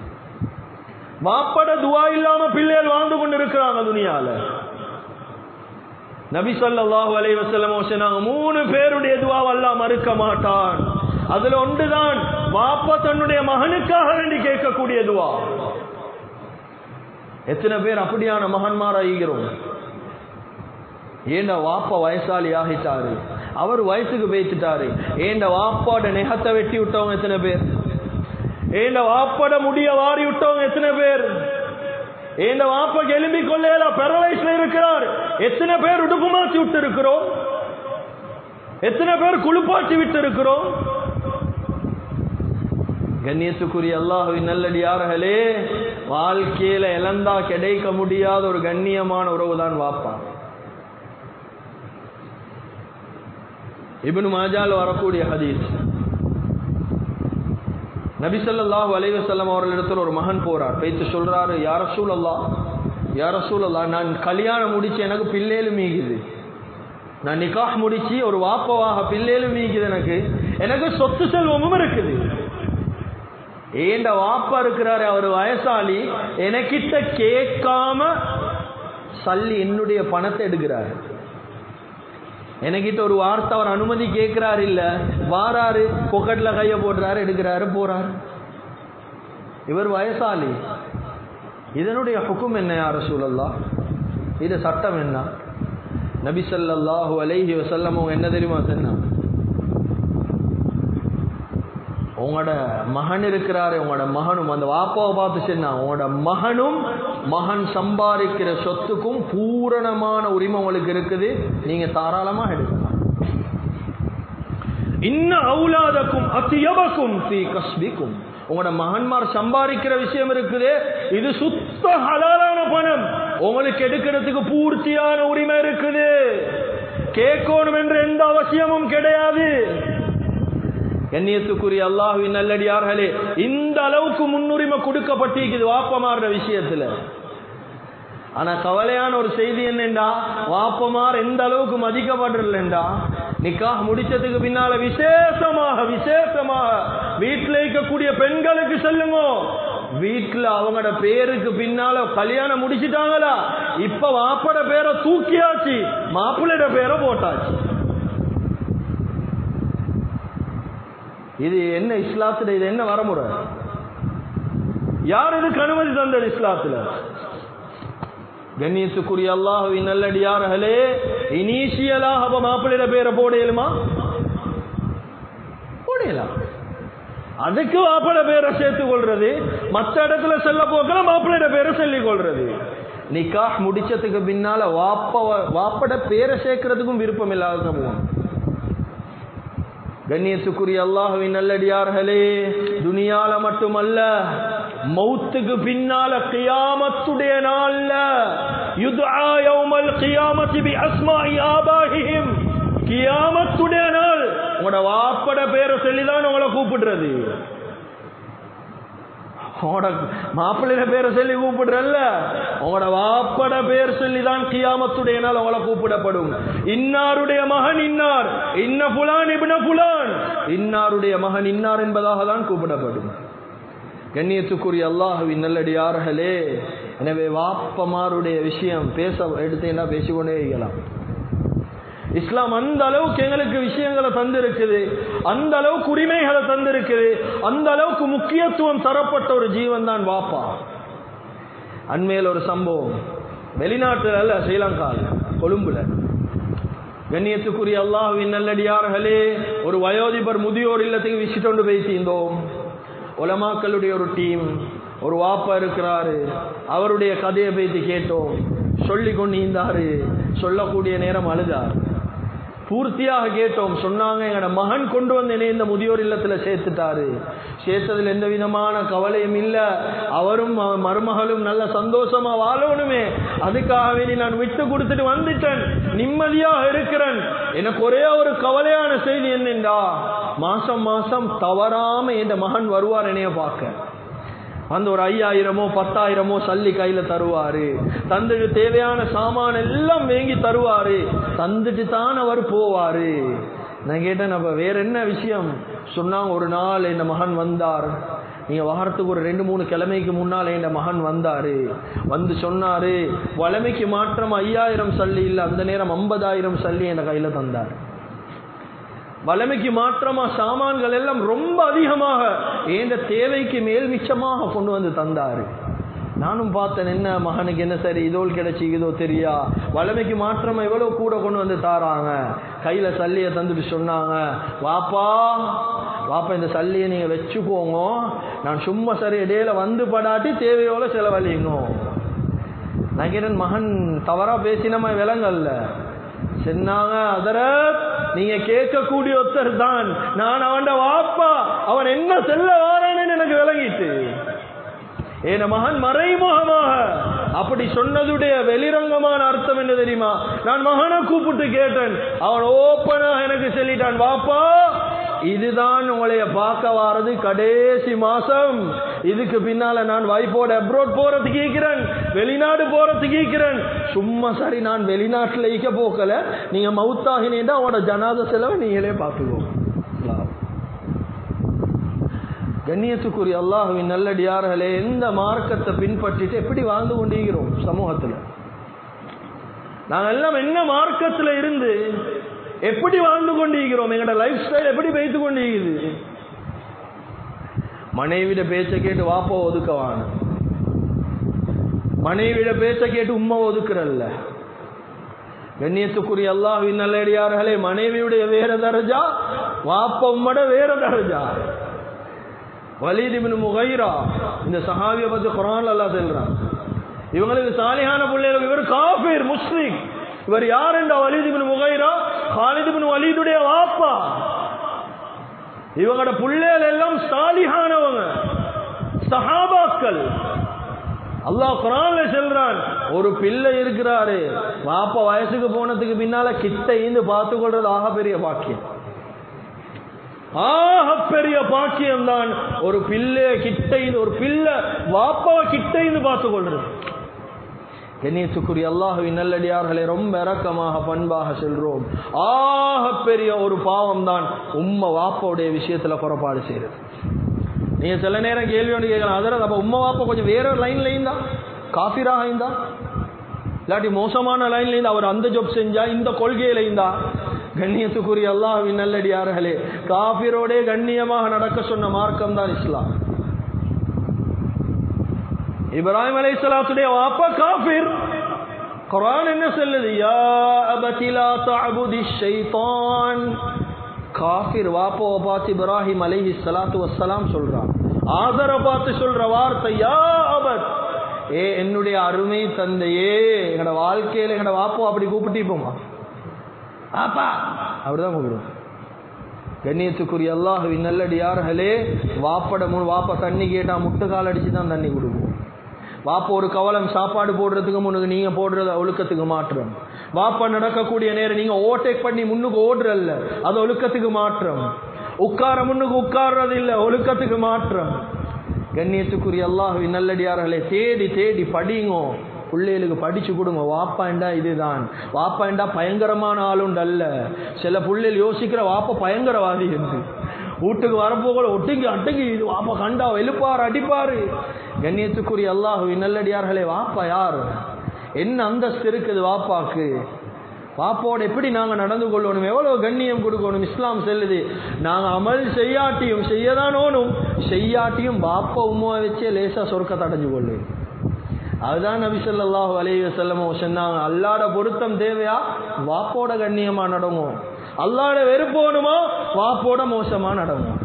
வாப்பட துவா இல்லாம பிள்ளைகள் வாழ்ந்து கொண்டு இருக்கிறாங்க துணியால நபி ஸல்லல்லாஹு அலைஹி வஸல்லம் சொன்னாங்க மூணு பேருடைய துவாவை அல்லாஹ் மறுக்க மாட்டான் அதுல ஒன்றுதான் வாப்பா தன்னுடைய மகனுக்காக வேண்டி கேட்கக்கூடிய துவா எத்தனை பேர் அப்படியான மகன்மார் ஆகிறோம் ஏண்ட வாப்பா வயசாளி ஆகிட்டாரு அவர் வயசுக்கு பேசிட்டாரு ஏண்ட வாப்பாட நெகத்தை வெட்டி விட்டவங்க எத்தனை பேர் ஏண்ட வாப்பாட முடிய வாரி விட்டவங்க எத்தனை பேர் ஏண்ட வாப்பா எலும்பி கொள்ளையில பெரலைஸ்ல இருக்கிறார் எத்தனை பேர் உடுப்பு மாற்றி விட்டு இருக்கிறோம் எத்தனை பேர் குளிப்பாட்டி விட்டு இருக்கிறோம் கண்ணியத்துக்குரிய அல்லாஹுவின் நல்லடியார்களே வாழ்க்கையில இழந்தா கிடைக்க முடியாத ஒரு கண்ணியமான உறவு தான் வாப்பா இப்னு மாஜால வரக்கூடிய ஹதீஸ் நபி ஸல்லல்லாஹு அலைஹி வஸல்லம் அவர்களிடத்தில் ஒரு மகன் போறார் பேச்சு சொல்றாரு யா ரசூலல்லாஹ் யா ரசூலல்லாஹ் நான் கல்யாணம் முடிச்சு எனக்கு பிள்ளைகளும் மீகுது நான் நிக்காஹ் முடிச்சு ஒரு வாப்பவாக பிள்ளைகளும் மீகுது எனக்கு எனக்கு சொத்து செல்வமும் இருக்குது ஏண்ட வாப்பா இருக்கிறாரு அவர் வயசாளி எனக்கிட்ட கேட்காம சல்லி என்னுடைய பணத்தை எடுக்கிறாரு எனக்கிட்ட ஒரு வார்த்தை அவர் அனுமதி கேட்கிறாரு இல்ல வாராரு பொக்கெட்ல கைய போடுறாரு எடுக்கிறாரு போறாரு இவர் வயசாளி இதனுடைய ஹுக்கும் என்ன யார சூழல்லா இது சட்டம் என்ன நபி ஸல்லல்லாஹு அலைஹி வஸல்லம் அவங்க என்ன தெரியுமா சொன்னா உங்களோட மகன் இருக்கிறாரு உங்களோட மகனும் அந்த வாப்பாவை பார்த்து சொன்னா உங்களோட மகனும் மகன் சம்பாதிக்கிற சொத்துக்கும் பூரணமான உரிமை உங்களுக்கு இருக்குது நீங்க தாராளமா எடுக்கலாம் இன்ன அவுலாதக்கும் அத்தியபக்கும் தீ கஸ்பிக்கும் உங்களோட மகன்மார் சம்பாதிக்கிற விஷயம் இருக்குது இது சுத்த ஹலாலான பணம் உங்களுக்கு எடுக்கிறதுக்கு பூர்த்தியான உரிமை இருக்குது கேட்கணும் என்ற எந்த அவசியமும் கிடையாது கண்ணியத்துக்குரிய அல்லாஹுவின் நல்லடியார்களே இந்த அளவுக்கு முன்னுரிமை கொடுக்கப்பட்டிருக்குது வாப்பமாற விஷயத்துல ஆனா கவலையான ஒரு செய்தி என்னண்டா வாப்பமார் எந்த அளவுக்கு மதிக்கப்படுறா நிக்காஹ் முடிச்சதுக்கு பின்னால விசேஷமாக விசேஷமாக வீட்டில் இருக்கக்கூடிய பெண்களுக்கு சொல்லுங்க வீட்டுல அவங்களோட பேருக்கு பின்னால கல்யாணம் முடிச்சிட்டாங்களா இப்ப வாப்பட பேரை தூக்கியாச்சு மாப்பிள்ளையோட பேரை போட்டாச்சு இது என்ன இஸ்லாத்துல இது என்ன வரமுறை யார் இதுக்கு அனுமதி தந்தது இஸ்லாத்துல கண்ணியத்துக்குரிய அல்லாஹுவின் நல்லடியார்களே இனீஷியலாக அப்ப மாப்பிள்ளையில பேரை போடையலுமா போடையலாம் அதுக்கு மாப்பிள்ளை பேரை சேர்த்துக் கொள்றது மற்ற இடத்துல செல்ல போக்கல மாப்பிள்ளையோட பேரை சொல்லிக் கொள்றது நிக்காஹ் முடிச்சதுக்கு பின்னால வாப்ப வாப்பட பேரை சேர்க்கறதுக்கும் விருப்பம் இல்லாத சமூகம் கண்ணியத்துக்குரிய அல்லாஹுவின் நல்லடியார்களே துனியால மட்டுமல்ல மௌத்துக்கு பின்னால கியாமத்துடைய நாள்ல யுத்ஆ யௌமல் கியாமத்தி பி அஸ்மாஇ ஆபாஹிஹிம் கியாமத்துடைய நாள் உங்களோட வாப்பட பேரை சொல்லிதான் உங்களை கூப்பிடுறது உங்களோட மாப்பிள்ளைய பேரை சொல்லி கூப்பிடுறல்ல உங்களோட வாப்பட பேர் சொல்லிதான் கியாமத்துடைய நாள் உங்களை கூப்பிடப்படும் இன்னாருடைய மகன் இன்னார் இன்ன புலான் இப்ன புலான் இன்னாருடைய மகன் இன்னார் என்பதாக தான் கூப்பிடப்படும் கண்ணியத்துக்குரிய அல்லாஹுவின் நல்லடியார்களே எனவே வாப்பமாருடைய விஷயம் பேச எடுத்தீங்கன்னா பேசிக்கொண்டே இருக்கலாம் இஸ்லாம் அந்த அளவுக்கு எங்களுக்கு விஷயங்களை தந்திருக்குது அந்த அளவுக்கு உரிமைகளை தந்திருக்குது அந்த அளவுக்கு முக்கியத்துவம் தரப்பட்ட ஒரு ஜீவன் தான் வாப்பா அண்மையில் ஒரு சம்பவம் வெளிநாட்டுல அல்ல ஸ்ரீலங்காவில் கொழும்புல கண்ணியத்துக்குரிய அல்லாஹுவின் நல்லடியார்களே ஒரு வயோதிபர் முதியோர் இல்லத்துக்கு விசிட்டு கொண்டு பேசியிருந்தோம் உலமாக்களுடைய ஒரு டீம் ஒரு வாப்பா இருக்கிறாரு அவருடைய கதையை பேசி கேட்டோம் சொல்லி கொண்டு இருந்தாரு சொல்லக்கூடிய நேரம் அழுதார் பூர்த்தியாக கேட்டோம் சொன்னாங்க எங்கட மகன் கொண்டு வந்து என்னை இந்த முதியோர் இல்லத்துல சேர்த்துட்டாரு சேர்த்ததுல எந்த விதமான கவலையும் இல்ல அவரும் மருமகளும் நல்ல சந்தோஷமா வாழணுமே அதுக்காக வேண்டி நான் விட்டு கொடுத்துட்டு வந்துட்டேன் நிம்மதியாக இருக்கிறேன் எனக்கு ஒரே ஒரு கவலையான செய்தி என்னென்றா மாசம் மாசம் தவறாம என் மகன் வருவார் என்னைய பார்க்க அந்த ஒரு ஐயாயிரமோ பத்தாயிரமோ சல்லி கையில தருவாரு தந்துட்டு தேவையான சாமான எல்லாம் வேங்கி தருவாரு தந்துட்டு தான் அவர் போவாரு நான் கேட்டேன் நம்ம வேற என்ன விஷயம் சொன்னாங்க ஒரு நாள் என் மகன் வந்தார் நீங்க வாரத்துக்கு ஒரு ரெண்டு மூணு கிழமைக்கு முன்னால் என் மகன் வந்தாரு வந்து சொன்னாரு வளமைக்கு மாற்றம் ஐயாயிரம் சல்லி இல்ல அந்த நேரம் ஐம்பதாயிரம் சல்லி என் கையில தந்தார் வளமைக்கு மாற்றமா சாமான்கள் எல்லாம் ரொம்ப அதிகமாக ஏந்த தேவைக்கு மேல் மிச்சமாக கொண்டு வந்து தந்தாரு நானும் பார்த்தேன் என்ன மகனுக்கு என்ன சரி இதோல் கிடைச்சி இதோ தெரியா வளமைக்கு மாற்றமா எவ்வளவு கூட கொண்டு வந்து தாராங்க கையில சல்லிய தந்துட்டு சொன்னாங்க வாப்பா வாப்பா இந்த சல்லியை நீங்க வச்சுக்கோங்க நான் சும்மா சரி இடையில வந்து படாட்டி தேவையோட செலவழிங்க நான் கேட்டேன் மகன் தவறா பேசினமா விலங்கல்ல சொன்னாங்க அதரத் நீங்க கேட்கக்கூடிய ஒருத்தர் தான் நான் அவன் வாப்பா அவன் என்ன செல்ல வாரானு எனக்கு விளங்கிட்டு என் மகன் மறைமுகமாக அப்படி சொன்னதுடைய வெளிரங்கமான அர்த்தம் என்ன தெரியுமா நான் மகனை கூப்பிட்டு கேட்டேன் அவன் ஓப்பனா எனக்கு சொல்லிட்டான் வாப்பா இதுதான் உங்களைய பார்க்க வாரது கடைசி மாசம் இதுக்கு பின்னால நான் வைஃபோட அப்ரோட் போறதுக்கு கேட்கிறேன் வெளிநாடு போறதுக்கு கேட்கிறேன் சும்மா சரி நான் வெளிநாட்டுல ஈக்க போக்கல நீங்க மவுத்தாகினேன்னா அவனோட ஜனாத செலவை நீங்களே பார்த்துக்கோ கண்ணியத்துக்குரிய அல்லாஹுவின் நல்லடியார்களே எந்த மார்க்கத்தை பின்பற்றிட்டு எப்படி வாழ்ந்து கொண்டிருக்கிறோம் சமூகத்துல நாங்கள் எல்லாம் என்ன மார்க்கத்துல இருந்து எப்படி வாழ்ந்து கொண்டிருக்கிறோம் எங்களோட லைஃப் ஸ்டைல் எப்படி வைத்து கொண்டிருக்குது மனைவிட பேச்ச கேட்டு வாப்பா ஒதுக்கவான மனைவிட பேச்ச கேட்டு உம்மா ஒதுக்குறல்ல கண்ணியத்துக்குரிய அல்லாஹின் நல்லடியார்களே மனைவியுடைய வேற தரஜா வாப்ப உம்மட வேற தரஜா வலீத் இப்னு முகைரா இந்த சஹாபிய பத்தி குரான் அல்லாஹ் சொல்றான் இவங்களுக்கு சாலிஹான பிள்ளைகள் இவர் காஃபிர் முஸ்லிம் இவர் யார் என்ற Walid ibn Mughira Khalid ibn வலீதுடைய வாப்பா இவங்களோட பிள்ளைகள் எல்லாம் சாலிஹானவங்க சஹாபாக்கள் அல்லாஹ் குரான்ல சொல்றான் ஒரு பிள்ளை இருக்கிறாரு வாப்பா வயசுக்கு போனதுக்கு பின்னால கிட்ட இருந்து பார்த்து கொள்றது ஆக பெரிய பாக்கியம் ஆக பெரிய பாக்கியம் தான் ஒரு பிள்ளை கிட்ட இருந்து ஒரு பிள்ளை வாப்பா கிட்ட இருந்து பார்த்து கொள்றது கண்ணியத்துக்குரிய அல்லாஹுவின் நல்லடியார்களை ரொம்ப இரக்கமாக பண்பாக செல்றோம் ஆக பெரிய ஒரு பாவம் தான் உம்ம வாப்பாவுடைய விஷயத்துல புறப்பாடு செய்யறது நீங்க சில நேரம் கேள்வி ஒன்று கேட்கலாம் அதற்கு அப்ப உம்ம வாப்பா கொஞ்சம் வேற லைன்ல இருந்தா காஃபிராக இருந்தா இல்லாட்டி மோசமான லைன்ல இருந்தா அவர் அந்த ஜாப் செஞ்சா இந்த கொள்கையில இருந்தா கண்ணியத்துக்குரிய அல்லாஹ்வின் நல்லடியார்களே காஃபிரோடே கண்ணியமாக நடக்க சொன்ன மார்க்கம் தான் இஸ்லாம் இப்ராஹிம் அலைஹிஸ்ஸலாத்துடைய வாப்பா காஃபிர் குர்ஆன் என்ன சொல்லுது யா அபதி லா தஅபுதி ஷைத்தான் காஃபிர் வாப்பாவை பார்த்து இப்ராஹிம் அலைஹிஸ்ஸலாத்து வஸ்ஸலாம் சொல்றான் ஆதர பார்த்து சொல்ற வார்த்தை யா அபத் ஏ என்னுடைய அருமை தந்தையே எங்கட வாழ்க்கையில எங்கட வாப்போ அப்படி கூப்பிட்டிப்போமா பாப்பா அப்படிதான் கூப்பிடுவோம் கண்ணியத்துக்குரிய அல்லாஹுவின் நல்லடியார்களே வாப்பட முன் வாப்பா தண்ணி கேட்டா முட்டுக்கால் அடிச்சு தான் தண்ணி கொடுப்போம் வாப்பா ஒரு கவலம் சாப்பாடு போடுறதுக்கு முன்னுக்கு நீங்க போடுறது ஒழுக்கத்துக்கு மாற்றம் வாப்பா நடக்கக்கூடிய நேரம் நீங்க ஓவர்டேக் பண்ணி முன்னுக்கு ஓடுறல்ல அது ஒழுக்கத்துக்கு மாற்றம் உட்கார முன்னுக்கு உட்கார்றது இல்ல ஒழுக்கத்துக்கு மாற்றம் கண்ணியத்துக்குரிய அல்லாஹுவின் நல்லடியார்களே தேடி தேடி படிங்கோ பிள்ளைகளுக்கு படிச்சு கொடுங்க வாப்பாண்டா இதுதான் வாப்பாண்டா பயங்கரமான ஆளுண்டு அல்ல சில பிள்ளைகள் யோசிக்கிற வாப்பா பயங்கரவாதி என்று வீட்டுக்கு வரப்போகல ஒட்டுங்கி அட்டுங்கி இது வாப்பா கண்டா எழுப்பாரு அடிப்பாரு கண்ணியத்துக்குரிய அல்லாஹுவின் நல்லடியார்களே வாப்பா யார் என்ன அந்தஸ்து இருக்குது வாப்பாக்கு பாப்போட எப்படி நாங்க நடந்து கொள்ளணும் எவ்வளவு கண்ணியம் கொடுக்கணும் இஸ்லாம் செல்லுது நாங்க அமல் செய்யாட்டியும் செய்யதானோனும் செய்யாட்டியும் பாப்பா உமா வச்சே லேசா சொர்க்கத்தை அடைஞ்சு கொள்ளு அதுதான் நபி ஸல்லல்லாஹு அலைஹி வஸல்லம் சொன்னாங்க அல்லாட பொருத்தம் தேவையா வாப்போட கண்ணியமா நடங்கும் அல்லாட வெறுப்போனுமா வாப்போட மோசமா நடங்கும்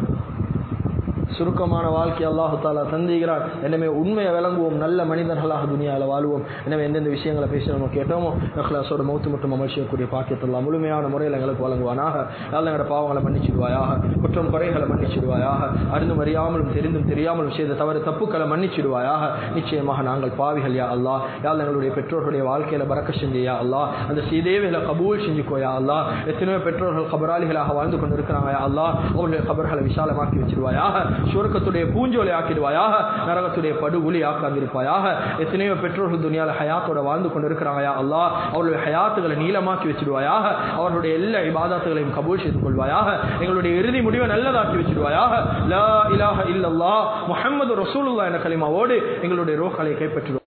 சுருக்கமான வாழ்க்கை அல்லாஹு தாலா தந்திக்கிறார் எனவே உண்மையை விளங்குவோம் நல்ல மனிதர்களாக துணியால வாழ்வோம் எனவே எந்தெந்த விஷயங்களை பேசணுமோ கேட்டோமோ நஹ்லாஸோட மௌத்து மற்றும் அமர்ச்சியக்கூடிய பாக்கியத்தெல்லாம் முழுமையான முறையில் எங்களுக்கு வழங்குவானாக நல்ல எங்களோட பாவங்களை மன்னிச்சிடுவாயாக குற்றம் குறைகளை மன்னிச்சிடுவாயாக அறிந்தும் அறியாமலும் தெரிந்தும் தெரியாமலும் செய்த தவறு தப்புக்களை மன்னிச்சிடுவாயாக நிச்சயமாக நாங்கள் பாவிகள் யா அல்லா யாழ் எங்களுடைய பெற்றோர்களுடைய வாழ்க்கையில பறக்க செஞ்சியா அல்லா அந்த சீதேவில கபூல் செஞ்சுக்கோயா அல்லா எத்தனையோ பெற்றோர்கள் கபராளிகளாக வாழ்ந்து கொண்டு இருக்கிறாங்க யா அல்லா அவர்களுடைய கபர்களை விசாலமாக்கி வச்சிருவாயாக சுவர்க்கத்துடைய பூஞ்சோலை ஆக்கிடுவாயாக நரகத்துடைய படுகொலி ஆக்காந்திருப்பாயாக எத்தனையோ பெற்றோர்கள் துணியால ஹயாத்தோட வாழ்ந்து கொண்டு இருக்கிறாங்க அல்லா அவர்களுடைய ஹயாத்துகளை நீளமாக்கி வச்சிடுவாயாக அவர்களுடைய எல்லா இபாதாத்துகளையும் கபூல் செய்து கொள்வாயாக எங்களுடைய இறுதி முடிவை நல்லதாக்கி வச்சிடுவாயாக லா இலாஹ இல்லல்லா முஹம்மது ரசூலுல்லாஹ் என்ற கலிமாவோடு எங்களுடைய ரோக்களை கைப்பற்றுவோம்